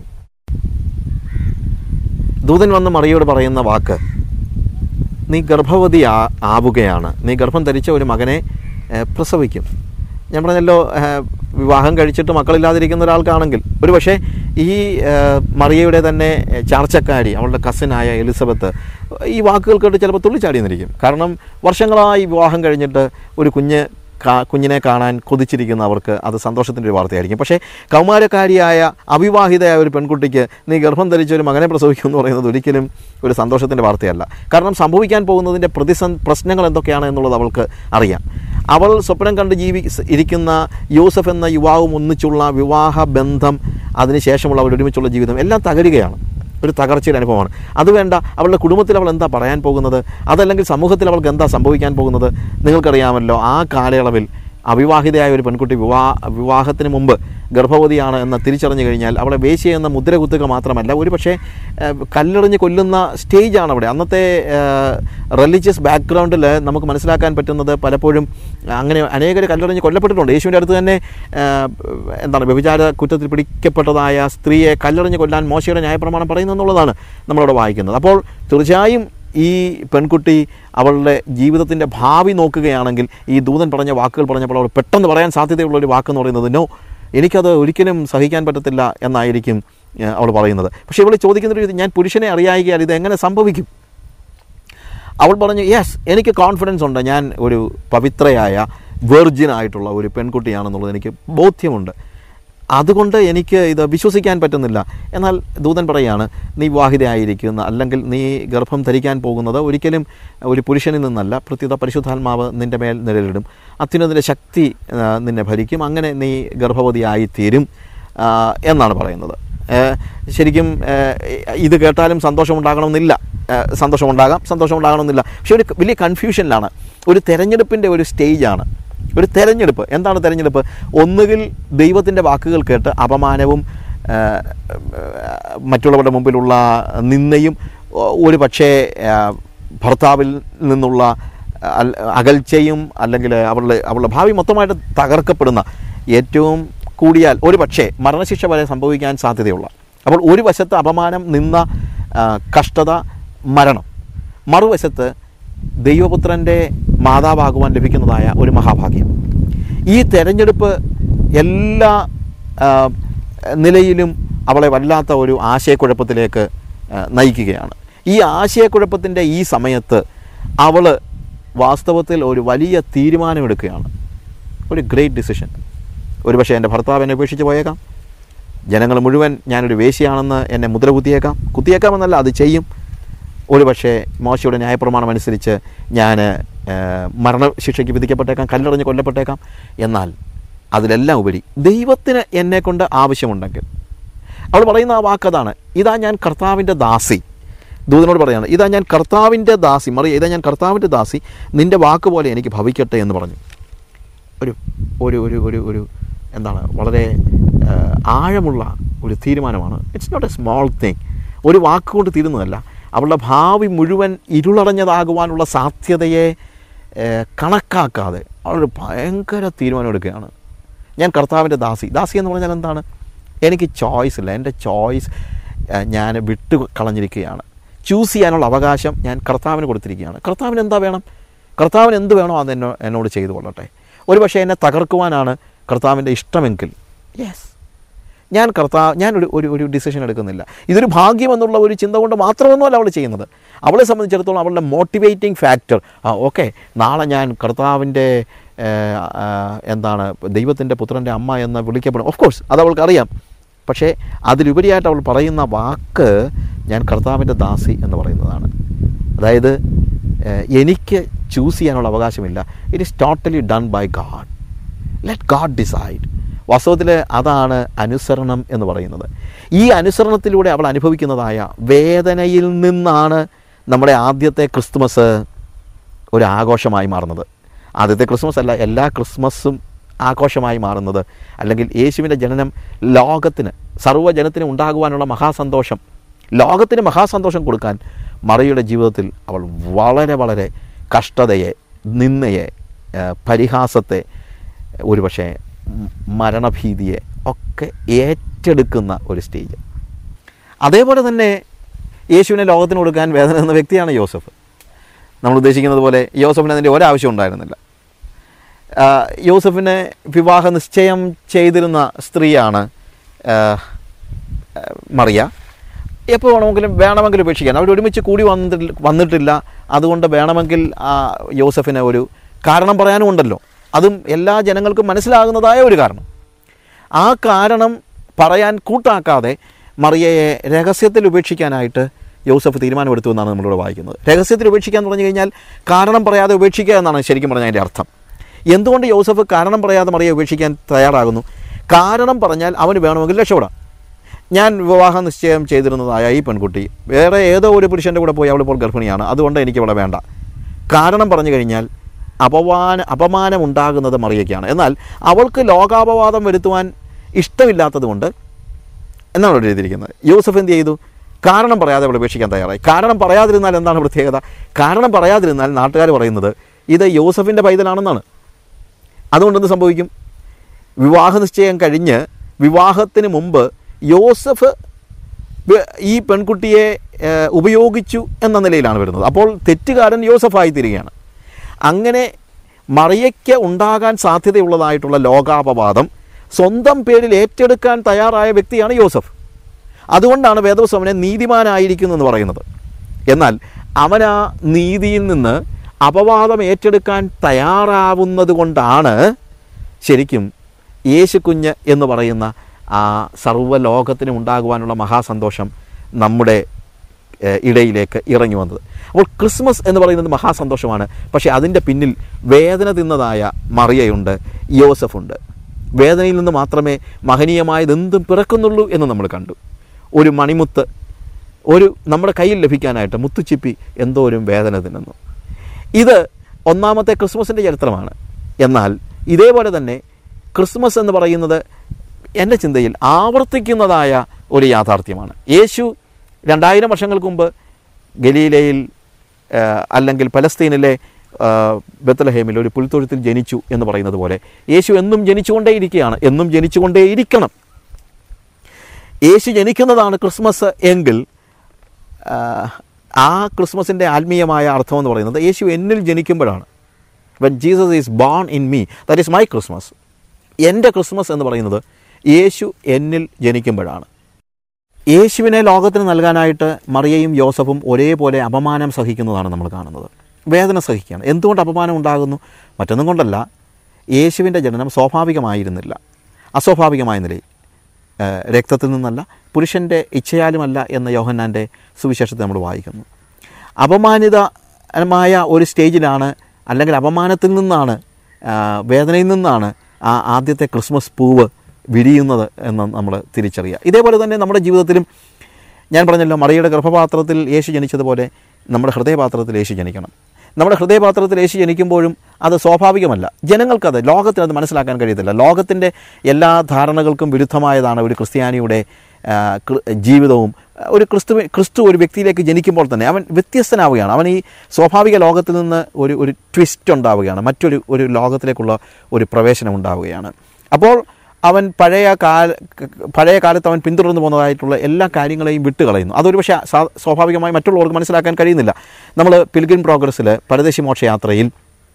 ദൂതൻ വന്ന് മറിയോട് പറയുന്ന വാക്ക് നീ ഗർഭവതി ആ ആവുകയാണ് നീ ഗർഭം ധരിച്ച ഒരു മകനെ ഏഹ്, പ്രസവിക്കും ഞാൻ പറഞ്ഞല്ലോ ഏഹ്, വിവാഹം കഴിച്ചിട്ട് മക്കളില്ലാതിരിക്കുന്ന ഒരാൾക്കാണെങ്കിൽ ഒരു പക്ഷേ ഈ ഏഹ്, മറിയയുടെ തന്നെ ചാർച്ചക്കാരി അവളുടെ കസിനായ എലിസബത്ത് ഈ വാക്കുകൾ കേട്ട് ചിലപ്പോൾ തുള്ളിച്ചാടിയെന്നിരിക്കും കാരണം വർഷങ്ങളായി വിവാഹം കഴിഞ്ഞിട്ട് ഒരു കുഞ്ഞ് കാ- കുഞ്ഞിനെ കാണാൻ കൊതിച്ചിരിക്കുന്ന അവർക്ക് അത് സന്തോഷത്തിൻ്റെ ഒരു വാർത്തയായിരിക്കും പക്ഷേ കൗമാരക്കാരിയായ അവിവാഹിതയായ ഒരു പെൺകുട്ടിക്ക് നീ ഗർഭം ധരിച്ച ഒരു മകനെ പ്രസവിക്കും എന്ന് പറയുന്നത് ഒരിക്കലും ഒരു സന്തോഷത്തിൻ്റെ വാർത്തയല്ല കാരണം സംഭവിക്കാൻ പോകുന്നതിൻ്റെ പ്രതിസന്ധ പ്രശ്നങ്ങൾ എന്തൊക്കെയാണ് എന്നുള്ളത് അവൾക്ക് അറിയാം അവൾ സ്വപ്നം കണ്ട് ജീവി ഇരിക്കുന്ന യൂസഫ് എന്ന യുവാവും ഒന്നിച്ചുള്ള വിവാഹ ബന്ധം അതിനുശേഷമുള്ള അവരുടെ ഒരുമിച്ചുള്ള ജീവിതം എല്ലാം തകരുകയാണ് ഒരു തകർച്ചയുടെ അനുഭവമാണ് അത് വേണ്ട അവളുടെ കുടുംബത്തിൽ അവൾ എന്താ പറയാൻ പോകുന്നത് അതല്ലെങ്കിൽ സമൂഹത്തിൽ അവൾക്ക് എന്താ സംഭവിക്കാൻ പോകുന്നത് നിങ്ങൾക്കറിയാമല്ലോ ആ കാലയളവിൽ അവിവാഹിതയായ ഒരു പെൺകുട്ടി വിവാ വിവാഹത്തിന് മുമ്പ് ഗർഭവതിയാണ് എന്ന് തിരിച്ചറിഞ്ഞു കഴിഞ്ഞാൽ അവളെ വേശ്യ എന്ന മുദ്ര കുത്തുക മാത്രമല്ല ഒരു പക്ഷേ ഏഹ്, കല്ലെറിഞ്ഞ് കൊല്ലുന്ന സ്റ്റേജാണ് അവിടെ അന്നത്തെ റിലീജിയസ് ബാക്ക്ഗ്രൗണ്ടിൽ നമുക്ക് മനസ്സിലാക്കാൻ പറ്റുന്നത് പലപ്പോഴും അങ്ങനെ അനേകർ കല്ലെറിഞ്ഞ് കൊല്ലപ്പെട്ടിട്ടുണ്ട് യേശുവിൻ്റെ അടുത്ത് തന്നെ ഏഹ്, എന്താണ് വ്യഭിചാര കുറ്റത്തിൽ പിടിക്കപ്പെട്ടതായ സ്ത്രീയെ കല്ലെറിഞ്ഞ് കൊല്ലാൻ മോശയുടെ ന്യായപ്രമാണം പറയുന്നു എന്നുള്ളതാണ് നമ്മളവിടെ വായിക്കുന്നത് അപ്പോൾ തീർച്ചയായും ഈ പെൺകുട്ടി അവളുടെ ജീവിതത്തിൻ്റെ ഭാവി നോക്കുകയാണെങ്കിൽ ഈ ദൂതൻ പറഞ്ഞ വാക്കുകൾ പറഞ്ഞപ്പോൾ അവൾ പെട്ടെന്ന് പറയാൻ സാധ്യതയുള്ള ഒരു വാക്കെന്ന് പറയുന്നത് നോ എനിക്കത് ഒരിക്കലും സഹിക്കാൻ പറ്റത്തില്ല എന്നായിരിക്കും ഏഹ്, അവൾ പറയുന്നത് പക്ഷേ ഇവൾ ചോദിക്കുന്നൊരു ഇത് ഞാൻ പുരുഷനെ അറിയായികയാൽ ഇത് എങ്ങനെ സംഭവിക്കും അവൾ പറഞ്ഞു യെസ് എനിക്ക് കോൺഫിഡൻസ് ഉണ്ട് ഞാൻ ഒരു പവിത്രയായ വെർജിൻ ആയിട്ടുള്ള ഒരു പെൺകുട്ടിയാണെന്നുള്ളത് എനിക്ക് ബോധ്യമുണ്ട് അതുകൊണ്ട് എനിക്ക് ഇത് വിശ്വസിക്കാൻ പറ്റുന്നില്ല എന്നാൽ ദൂതൻ പറയാണ് നീ വിവാഹിതയായിരിക്കുന്ന അല്ലെങ്കിൽ നീ ഗർഭം ധരിക്കാൻ പോകുന്നത് ഒരിക്കലും ഒരു പുരുഷനിൽ നിന്നല്ല പ്രത്യുത പരിശുദ്ധാത്മാവ് നിൻ്റെ മേൽ നിഴലിടും അത്യുന്നതിൻ്റെ ശക്തി ആ, നിന്നെ ഭരിക്കും അങ്ങനെ നീ ഗർഭവതിയായിത്തീരും ആ, എന്നാണ് പറയുന്നത് ഏഹ് ശരിക്കും ഏഹ് ഇത് കേട്ടാലും സന്തോഷമുണ്ടാകണമെന്നില്ല ഏഹ് സന്തോഷമുണ്ടാകാം സന്തോഷമുണ്ടാകണമെന്നില്ല പക്ഷെ ഒരു വലിയ കൺഫ്യൂഷനിലാണ് ഒരു തെരഞ്ഞെടുപ്പിൻ്റെ ഒരു സ്റ്റേജാണ് ഒരു തെരഞ്ഞെടുപ്പ് എന്താണ് തെരഞ്ഞെടുപ്പ് ഒന്നുകിൽ ദൈവത്തിൻ്റെ വാക്കുകൾ കേട്ട് അപമാനവും ഏഹ്, ഏഹ്, മറ്റുള്ളവരുടെ മുമ്പിലുള്ള നിന്നയും ഒ- ഒരു പക്ഷേ ഏഹ്, ഭർത്താവിൽ നിന്നുള്ള അൽ- അകൽച്ചയും അല്ലെങ്കിൽ അവളുടെ അവളുടെ ഭാവി മൊത്തമായിട്ട് തകർക്കപ്പെടുന്ന ഏറ്റവും കൂടിയാൽ ഒരു പക്ഷേ മരണശിക്ഷ വരെ സംഭവിക്കാൻ സാധ്യതയുള്ള അപ്പോൾ ഒരു വശത്ത് അപമാനം നിന്ന ആ, കഷ്ടത മരണം മറുവശത്ത് ദൈവപുത്രൻ്റെ മാതാവാകുവാൻ ലഭിക്കുന്നതായ ഒരു മഹാഭാഗ്യം ഈ തെരഞ്ഞെടുപ്പ് എല്ലാ ആ, നിലയിലും അവളെ വല്ലാത്ത ഒരു ആശയക്കുഴപ്പത്തിലേക്ക് ആ, നയിക്കുകയാണ് ഈ ആശയക്കുഴപ്പത്തിൻ്റെ ഈ സമയത്ത് അവൾ വാസ്തവത്തിൽ ഒരു വലിയ തീരുമാനമെടുക്കുകയാണ് ഒരു ഗ്രേറ്റ് ഡിസിഷൻ ഒരുപക്ഷെ എൻ്റെ ഭർത്താവ് എന്നെ ഉപേക്ഷിച്ച് പോയേക്കാം ജനങ്ങൾ മുഴുവൻ ഞാനൊരു വേശ്യയാണെന്ന് എന്നെ മുദ്ര കുത്തിയേക്കാം കുത്തിയേക്കാമെന്നല്ല അത് ചെയ്യും ഒരുപക്ഷെ മോശയുടെ ന്യായപ്രമാണം അനുസരിച്ച് ഞാൻ മരണശിക്ഷയ്ക്ക് വിധിക്കപ്പെട്ടേക്കാം കല്ലെറിഞ്ഞ് കൊല്ലപ്പെട്ടേക്കാം എന്നാൽ അതിലെല്ലാം ഉപരി ദൈവത്തിന് എന്നെക്കൊണ്ട് ആവശ്യമുണ്ടെങ്കിൽ അവൾ പറയുന്ന ആ വാക്കതാണ് ഇതാ ഞാൻ കർത്താവിൻ്റെ ദാസി ദൂതനോട് പറയാണ് ഇതാ ഞാൻ കർത്താവിൻ്റെ ദാസി മറിയ ഇതാ ഞാൻ കർത്താവിൻ്റെ ദാസി നിൻ്റെ വാക്ക് പോലെ എനിക്ക് ഭവിക്കട്ടെ എന്ന് പറഞ്ഞു ഒരു ഒരു ഒരു ഒരു ഒരു എന്താണ് വളരെ ആ, ആഴമുള്ള ഒരു തീരുമാനമാണ് it's not a small thing ഒരു വാക്കുകൊണ്ട് തീരുന്നതല്ല അവളുടെ ഭാവി മുഴുവൻ ഇരുളടഞ്ഞതാകുവാനുള്ള സാധ്യതയെ ഏ, കണക്കാക്കാതെ അവളൊരു ഭയങ്കര തീരുമാനം എടുക്കുകയാണ് ഞാൻ കർത്താവിൻ്റെ ദാസി ദാസി എന്ന് പറഞ്ഞാൽ എന്താണ് എനിക്ക് ചോയ്സ് ഇല്ല എൻ്റെ ചോയ്സ് ഞാൻ വിട്ടു കളഞ്ഞിരിക്കുകയാണ് ചൂസ് ചെയ്യാനുള്ള അവകാശം ഞാൻ കർത്താവിന് കൊടുത്തിരിക്കുകയാണ് കർത്താവിന് എന്താ വേണം കർത്താവിന് എന്ത് വേണോ അത് എന്നോ എന്നോട് ചെയ്തു കൊള്ളട്ടെ ഒരു പക്ഷേ എന്നെ തകർക്കുവാനാണ് കർത്താവിൻ്റെ ഇഷ്ടമെങ്കിൽ യെസ് ഞാൻ കർത്താവ് ഞാൻ ഒരു ഒരു ഒരു ഡിസിഷൻ എടുക്കുന്നില്ല ഇതൊരു ഭാഗ്യം എന്നുള്ള ഒരു ചിന്ത കൊണ്ട് മാത്രമൊന്നുമല്ല അവൾ ചെയ്യുന്നത് അവളെ സംബന്ധിച്ചിടത്തോളം അവളുടെ മോട്ടിവേറ്റിംഗ് ഫാക്ടർ ആ ഓക്കെ നാളെ ഞാൻ കർത്താവിൻ്റെ ഏഹ്, ആ, എന്താണ് ദൈവത്തിൻ്റെ പുത്രൻ്റെ അമ്മ എന്ന് വിളിക്കപ്പെടും ഓഫ് കോഴ്സ് അത് അവൾക്കറിയാം പക്ഷേ അതിലുപരിയായിട്ട് അവൾ പറയുന്ന വാക്ക് ഞാൻ കർത്താവിൻ്റെ ദാസി എന്ന് പറയുന്നതാണ് അതായത് ഏഹ്, എനിക്ക് ചൂസ് ചെയ്യാനുള്ള അവകാശമില്ല it is totally done by God let God decide വാസ്തവത്തിൽ അതാണ് അനുസരണം എന്ന് പറയുന്നത് ഈ അനുസരണത്തിലൂടെ അവൾ അനുഭവിക്കുന്നതായ വേദനയിൽ നിന്നാണ് നമ്മുടെ ആദ്യത്തെ ക്രിസ്തുമസ് ഒരു ആഘോഷമായി മാറുന്നത് ആദ്യത്തെ ക്രിസ്മസ് അല്ല എല്ലാ ക്രിസ്മസും ആഘോഷമായി മാറുന്നത് അല്ലെങ്കിൽ യേശുവിൻ്റെ ജനനം ലോകത്തിന് സർവ്വജനത്തിന് ഉണ്ടാകുവാനുള്ള മഹാസന്തോഷം ലോകത്തിന് മഹാസന്തോഷം കൊടുക്കാൻ മറിയുടെ ജീവിതത്തിൽ അവൾ വളരെ വളരെ കഷ്ടതയെ നിന്നയെ ഏഹ്, പരിഹാസത്തെ ഒരുപക്ഷെ മ- മരണഭീതിയെ ഒക്കെ ഏറ്റെടുക്കുന്ന ഒരു സ്റ്റേജ് അതേപോലെ തന്നെ യേശുവിനെ ലോകത്തിന് കൊടുക്കാൻ വേദന എന്ന വ്യക്തിയാണ് യോസഫ് നമ്മൾ ഉദ്ദേശിക്കുന്നത് പോലെ യോസഫിന് അതിൻ്റെ ഒരാവശ്യം ഉണ്ടായിരുന്നില്ല ആ, യോസഫിനെ വിവാഹ നിശ്ചയം ചെയ്തിരുന്ന സ്ത്രീയാണ് ആ, ആ, മറിയ എപ്പോൾ വേണമെങ്കിലും വേണമെങ്കിൽ ഉപേക്ഷിക്കാൻ അവർ ഒരുമിച്ച് കൂടി വന്നിട്ടില്ല വന്നിട്ടില്ല അതുകൊണ്ട് വേണമെങ്കിൽ ആ യോസഫിനെ ഒരു കാരണം പറയാനും ഉണ്ടല്ലോ അതും എല്ലാ ജനങ്ങൾക്കും മനസ്സിലാകുന്നതായ ഒരു കാരണം ആ കാരണം പറയാൻ കൂട്ടാക്കാതെ മറിയയെ രഹസ്യത്തിൽ ഉപേക്ഷിക്കാനായിട്ട് യോസഫ് തീരുമാനമെടുത്തു എന്നാണ് നമ്മളിവിടെ വായിക്കുന്നത് രഹസ്യത്തിൽ ഉപേക്ഷിക്കാൻ എന്ന് പറഞ്ഞു കഴിഞ്ഞാൽ കാരണം പറയാതെ ഉപേക്ഷിക്കുക എന്നാണ് ശരിക്കും പറഞ്ഞാൽ അതിൻ്റെ അർത്ഥം എന്തുകൊണ്ട് യോസഫ് കാരണം പറയാതെ മറിയെ ഉപേക്ഷിക്കാൻ തയ്യാറാകുന്നു കാരണം പറഞ്ഞാൽ അവന് വേണമെങ്കിൽ രക്ഷപ്പെടാം ഞാൻ വിവാഹ നിശ്ചയം ചെയ്തിരുന്നതായ ഈ പെൺകുട്ടി വേറെ ഏതോ ഒരു പുരുഷൻ്റെ കൂടെ പോയി അവളിപ്പോൾ ഗർഭിണിയാണ് അതുകൊണ്ട് എനിക്ക് ഇവിടെ വേണ്ട കാരണം പറഞ്ഞു കഴിഞ്ഞാൽ അപമാന അപമാനം ഉണ്ടാകുന്നത് മറിയയ്ക്കാണ് എന്നാൽ അവൾക്ക് ലോകാപവാദം വരുത്തുവാൻ ഇഷ്ടമില്ലാത്തതുകൊണ്ട് എന്നാണ് ഇവിടെ എഴുതിയിരിക്കുന്നത് യൂസഫ് എന്ത് ചെയ്തു കാരണം പറയാതെ അവൾ ഉപേക്ഷിക്കാൻ തയ്യാറായി കാരണം പറയാതിരുന്നാൽ എന്താണ് പ്രത്യേകത കാരണം പറയാതിരുന്നാൽ നാട്ടുകാർ പറയുന്നത് ഇത് യോസഫിൻ്റെ പൈതലാണെന്നാണ് അതുകൊണ്ട് എന്ത് സംഭവിക്കും വിവാഹ നിശ്ചയം കഴിഞ്ഞ് വിവാഹത്തിന് മുമ്പ് യോസഫ് വ- ഈ പെൺകുട്ടിയെ ഏഹ്, ഉപയോഗിച്ചു എന്ന നിലയിലാണ് വരുന്നത് അപ്പോൾ തെറ്റുകാരൻ യോസഫായി തീരുകയാണ് അങ്ങനെ മറിയയ്ക്ക് ഉണ്ടാകാൻ സാധ്യതയുള്ളതായിട്ടുള്ള ലോകാപവാദം സ്വന്തം പേരിൽ ഏറ്റെടുക്കാൻ തയ്യാറായ വ്യക്തിയാണ് യോസഫ് അതുകൊണ്ടാണ് വേദവസം അവനെ നീതിമാനായിരിക്കുന്നു എന്ന് പറയുന്നത് എന്നാൽ അവൻ ആ നീതിയിൽ നിന്ന് അപവാദം ഏറ്റെടുക്കാൻ തയ്യാറാവുന്നത് കൊണ്ടാണ് ശരിക്കും യേശു കുഞ്ഞ് എന്ന് പറയുന്ന ആ സർവ്വലോകത്തിനും ഉണ്ടാകുവാനുള്ള മഹാസന്തോഷം നമ്മുടെ ഏഹ്, ഇടയിലേക്ക് ഇറങ്ങി വന്നത് അപ്പോൾ ക്രിസ്മസ് എന്ന് പറയുന്നത് മഹാസന്തോഷമാണ് പക്ഷേ അതിൻ്റെ പിന്നിൽ വേദന തിന്നതായ മറിയയുണ്ട് യോസഫുണ്ട് വേദനയിൽ നിന്ന് മാത്രമേ മഹനീയമായതെന്തും പിറക്കുന്നുള്ളൂ എന്ന് നമ്മൾ കണ്ടു ഒരു മണിമുത്ത് ഒരു നമ്മുടെ കയ്യിൽ ലഭിക്കാനായിട്ട് മുത്തുച്ചിപ്പി എന്തോരും വേദന തിന്നുന്നു ഇത് ഒന്നാമത്തെ ക്രിസ്മസിൻ്റെ ചരിത്രമാണ് എന്നാൽ ഇതേപോലെ തന്നെ ക്രിസ്മസ് എന്ന് പറയുന്നത് എൻ്റെ ചിന്തയിൽ ആവർത്തിക്കുന്നതായ ഒരു യാഥാർത്ഥ്യമാണ് യേശു രണ്ടായിരം വർഷങ്ങൾക്ക് മുമ്പ് ഗലീലയിൽ ആ, അല്ലെങ്കിൽ പലസ്തീനിലെ ആ, ബethlehem-ൽ ഒരു പുൽത്തൊഴുത്തിൽ ജനിച്ചു എന്ന് പറയുന്നത് പോലെ യേശു എന്നും ജനിച്ചുകൊണ്ടേയിരിക്കുകയാണ് എന്നും ജനിച്ചുകൊണ്ടേയിരിക്കണം യേശു ജനിക്കുന്നതാണ് ക്രിസ്മസ് എങ്കിൽ ആ, ആ ക്രിസ്മസിൻ്റെ ആത്മീയമായ അർത്ഥം എന്ന് പറയുന്നത് യേശു എന്നിൽ ജനിക്കുമ്പോഴാണ് when Jesus is born in me that is my Christmas എൻ്റെ ക്രിസ്മസ് എന്ന് പറയുന്നത് യേശു എന്നിൽ ജനിക്കുമ്പോഴാണ് യേശുവിനെ ലോകത്തിന് നൽകാനായിട്ട് മറിയയും യോസഫും ഒരേപോലെ അപമാനം സഹിക്കുന്നതാണ് നമ്മൾ കാണുന്നത് വേദന സഹിക്കുകയാണ് എന്തുകൊണ്ട് അപമാനം ഉണ്ടാകുന്നു മറ്റൊന്നും കൊണ്ടല്ല യേശുവിൻ്റെ ജനനം സ്വാഭാവികമായിരുന്നില്ല അസ്വാഭാവികമായ നിലയിൽ ഏഹ് രക്തത്തിൽ നിന്നല്ല പുരുഷൻ്റെ ഇച്ഛയാലുമല്ല എന്ന യോഹന്നാൻ്റെ സുവിശേഷത്തെ നമ്മൾ വായിക്കുന്നു അപമാനിതമായ ഒരു സ്റ്റേജിലാണ് അല്ലെങ്കിൽ അപമാനത്തിൽ നിന്നാണ് ആ, വേദനയിൽ നിന്നാണ് ആ ആദ്യത്തെ ക്രിസ്മസ് പൂവ് വിരിയുന്നത് എന്ന് നമ്മൾ തിരിച്ചറിയുക ഇതേപോലെ തന്നെ നമ്മുടെ ജീവിതത്തിലും ഞാൻ പറഞ്ഞല്ലോ മറിയുടെ ഗർഭപാത്രത്തിൽ യേശു ജനിച്ചതുപോലെ നമ്മുടെ ഹൃദയപാത്രത്തിൽ യേശു ജനിക്കണം നമ്മുടെ ഹൃദയപാത്രത്തിൽ യേശു ജനിക്കുമ്പോഴും അത് സ്വാഭാവികമല്ല ജനങ്ങൾക്കത് ലോകത്തിന് അത് മനസ്സിലാക്കാൻ കഴിയത്തില്ല ലോകത്തിൻ്റെ എല്ലാ ധാരണകൾക്കും വിരുദ്ധമായതാണ് ഒരു ക്രിസ്ത്യാനിയുടെ ആ, കൃ- ജീവിതവും ഒരു ക്രിസ്തു ക്രിസ്തു ഒരു വ്യക്തിയിലേക്ക് ജനിക്കുമ്പോൾ തന്നെ അവൻ വ്യത്യസ്തനാവുകയാണ് അവൻ ഈ സ്വാഭാവിക ലോകത്തിൽ നിന്ന് ഒരു ഒരു ട്വിസ്റ്റ് ഉണ്ടാവുകയാണ് മറ്റൊരു ഒരു ലോകത്തിലേക്കുള്ള ഒരു പ്രവേശനം ഉണ്ടാവുകയാണ് അപ്പോൾ അവൻ പഴയ കാല പഴയ കാലത്ത് അവൻ പിന്തുടർന്നു പോകുന്നതായിട്ടുള്ള എല്ലാ കാര്യങ്ങളെയും വിട്ടുകളയുന്നു അതൊരു പക്ഷേ സാ- സ്വാഭാവികമായി മറ്റുള്ളവർക്ക് മനസ്സിലാക്കാൻ കഴിയുന്നില്ല നമ്മൾ പിൽഗ്രിം പ്രോഗ്രസ്സിൽ പരദേശി മോക്ഷയാത്രയിൽ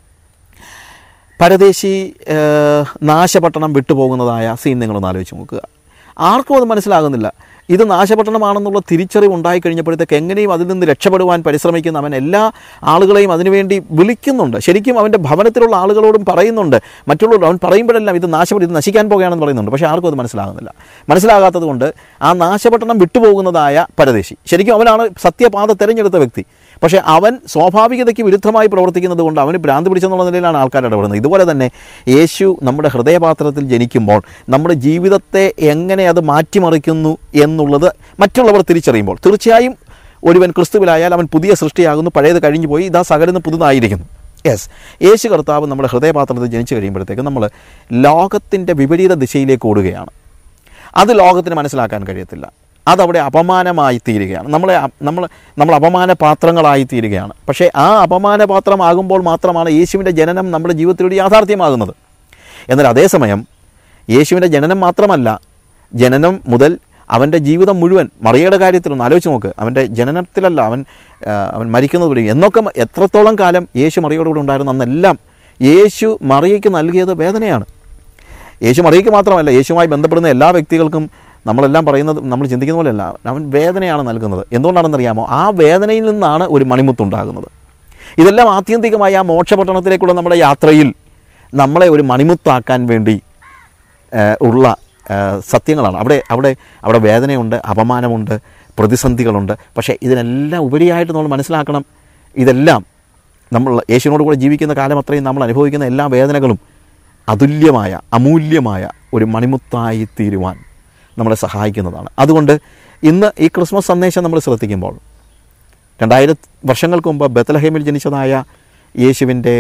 പരദേശി ഏഹ്, നാശപട്ടണം വിട്ടുപോകുന്നതായ സീൻ നിങ്ങളൊന്ന് ആലോചിച്ച് നോക്കുക ആർക്കും അത് മനസ്സിലാകുന്നില്ല ഇത് നാശപട്ടണമാണെന്നുള്ള തിരിച്ചറിവ് ഉണ്ടായിക്കഴിഞ്ഞപ്പോഴത്തേക്ക് എങ്ങനെയും അതിൽ നിന്ന് രക്ഷപ്പെടുവാൻ പരിശ്രമിക്കുന്ന അവൻ എല്ലാ ആളുകളെയും അതിനുവേണ്ടി വിളിക്കുന്നുണ്ട് ശരിക്കും അവൻ്റെ ഭവനത്തിലുള്ള ആളുകളോടും പറയുന്നുണ്ട് മറ്റുള്ളവർ അവൻ പറയുമ്പോഴെല്ലാം ഇത് നാശപ്പെട്ട് ഇത് നശിക്കാൻ പോകുകയാണെന്ന് പറയുന്നുണ്ട് പക്ഷേ ആർക്കും അത് മനസ്സിലാകുന്നില്ല മനസ്സിലാകാത്തത് കൊണ്ട് ആ നാശപട്ടണം വിട്ടുപോകുന്നതായ പരദേശി ശരിക്കും അവനാണ് സത്യപാത തിരഞ്ഞെടുത്ത വ്യക്തി പക്ഷേ അവൻ സ്വാഭാവികതയ്ക്ക് വിരുദ്ധമായി പ്രവർത്തിക്കുന്നത് കൊണ്ട് അവന് ഭ്രാന്ത് പിടിച്ചെന്നുള്ള നിലയിലാണ് ആൾക്കാർ ഇടപെടുന്നത് ഇതുപോലെ തന്നെ യേശു നമ്മുടെ ഹൃദയപാത്രത്തിൽ ജനിക്കുമ്പോൾ നമ്മുടെ ജീവിതത്തെ എങ്ങനെ അത് മാറ്റിമറിക്കുന്നു എന്നുള്ളത് മറ്റുള്ളവർ തിരിച്ചറിയുമ്പോൾ തീർച്ചയായും ഒരുവൻ ക്രിസ്തുവിലായാൽ അവൻ പുതിയ സൃഷ്ടിയാകുന്നു പഴയത് കഴിഞ്ഞു പോയി ഇതാ സകലന്ന് പുതുതായിരിക്കുന്നു യെസ് യേശു കർത്താവ് നമ്മുടെ ഹൃദയപാത്രത്തിൽ ജനിച്ചു കഴിയുമ്പോഴത്തേക്ക് നമ്മൾ ലോകത്തിൻ്റെ വിപരീത ദിശയിലേക്ക് ഓടുകയാണ് അത് ലോകത്തിന് മനസ്സിലാക്കാൻ കഴിയത്തില്ല അതവിടെ അപമാനമായി തീരുകയാണ് നമ്മളെ അ- നമ്മൾ നമ്മൾ അപമാന പാത്രങ്ങളായി തീരുകയാണ് പക്ഷേ ആ അപമാന പാത്രമാകുമ്പോൾ മാത്രമാണ് യേശുവിൻ്റെ ജനനം നമ്മുടെ ജീവിതത്തിലൂടെ യാഥാർത്ഥ്യമാകുന്നത് എന്നാൽ അതേസമയം യേശുവിൻ്റെ ജനനം മാത്രമല്ല ജനനം മുതൽ അവൻ്റെ ജീവിതം മുഴുവൻ മറിയയുടെ കാര്യത്തിലൊന്ന് ആലോചിച്ച് നോക്ക് അവൻ്റെ ജനനത്തിലല്ല അവൻ ആ, അവൻ മരിക്കുന്നത് വരെ എന്നൊക്കെ മ- എത്രത്തോളം കാലം യേശു മറിയോടുകൂടി ഉണ്ടായിരുന്നു അന്നെല്ലാം യേശു മറിയയ്ക്ക് നൽകിയത് വേദനയാണ് യേശു മറിയയ്ക്ക് മാത്രമല്ല യേശുവുമായി ബന്ധപ്പെടുന്ന എല്ലാ വ്യക്തികൾക്കും നമ്മളെല്ലാം പറയുന്നത് നമ്മൾ ചിന്തിക്കുന്ന പോലെയല്ല അവൻ വേദനയാണ് നൽകുന്നത് എന്തുകൊണ്ടാണെന്നറിയാമോ ആ വേദനയിൽ നിന്നാണ് ഒരു മണിമുത്തുണ്ടാകുന്നത് ഇതെല്ലാം ആത്യന്തികമായി ആ മോക്ഷപട്ടണത്തിലേക്കുള്ള നമ്മുടെ യാത്രയിൽ നമ്മളെ ഒരു മണിമുത്താക്കാൻ വേണ്ടി ഏഹ്, ഉള്ള ഏഹ്, സത്യങ്ങളാണ് അവിടെ അവിടെ അവിടെ വേദനയുണ്ട് അപമാനമുണ്ട് പ്രതിസന്ധികളുണ്ട് പക്ഷേ ഇതിനെല്ലാം ഉപരിയായിട്ട് നമ്മൾ മനസ്സിലാക്കണം ഇതെല്ലാം നമ്മൾ യേശുവിനോട് കൂടെ ജീവിക്കുന്ന കാലം അത്രയും നമ്മൾ അനുഭവിക്കുന്ന എല്ലാ വേദനകളും അതുല്യമായ അമൂല്യമായ ഒരു മണിമുത്തായി തീരുവാൻ നമ്മളെ സഹായിക്കുന്നതാണ് അതുകൊണ്ട് ഇന്ന് ഈ ക്രിസ്മസ് സന്ദേശം നമ്മൾ ശ്രദ്ധിക്കുമ്പോൾ രണ്ടായിരം വർഷങ്ങൾക്ക് മുമ്പ് ബത്തലഹേമിൽ ജനിച്ചതായ യേശുവിൻ്റെ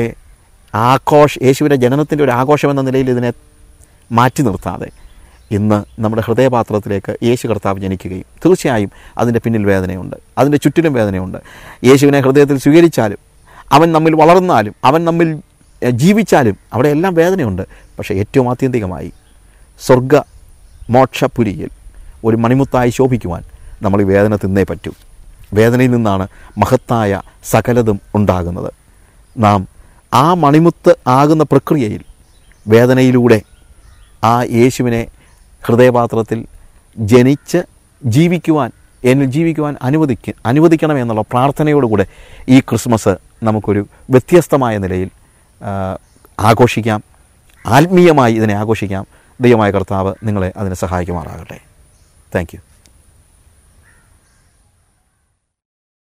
ആഘോഷ യേശുവിൻ്റെ ജനനത്തിൻ്റെ ഒരു ആഘോഷം എന്ന നിലയിൽ ഇതിനെ മാറ്റി നിർത്താതെ ഇന്ന് നമ്മുടെ ഹൃദയപാത്രത്തിലേക്ക് യേശു കർത്താവ് ജനിക്കുകയും തീർച്ചയായും അതിൻ്റെ പിന്നിൽ വേദനയുണ്ട് അതിൻ്റെ ചുറ്റിലും വേദനയുണ്ട് യേശുവിനെ ഹൃദയത്തിൽ സ്വീകരിച്ചാലും അവൻ നമ്മിൽ വളർന്നാലും അവൻ നമ്മിൽ എഹ്, ജീവിച്ചാലും അവിടെ എല്ലാം വേദനയുണ്ട് പക്ഷേ ഏറ്റവും ആത്യന്തികമായി സ്വർഗ മോക്ഷപുരിയിൽ ഒരു മണിമുത്തായി ശോഭിക്കുവാൻ നമ്മൾ ഈ വേദന തിന്നേ പറ്റൂ വേദനയിൽ നിന്നാണ് മഹത്തായ സകലതും ഉണ്ടാകുന്നത് നാം ആ മണിമുത്ത് ആകുന്ന പ്രക്രിയയിൽ വേദനയിലൂടെ ആ യേശുവിനെ ഹൃദയപാത്രത്തിൽ ജനിച്ച് ജീവിക്കുവാൻ എന്നിൽ ജീവിക്കുവാൻ അനുവദിക്ക അനുവദിക്കണമെന്നുള്ള പ്രാർത്ഥനയോടുകൂടെ ഈ ക്രിസ്മസ് നമുക്കൊരു വ്യത്യസ്തമായ നിലയിൽ ആ, ആഘോഷിക്കാം ആത്മീയമായി ഇതിനെ ആഘോഷിക്കാം ദൈവമായ കർത്താവ് നിങ്ങളെ അതിനെ സഹായിക്കുമാറാകട്ടെ താങ്ക് യു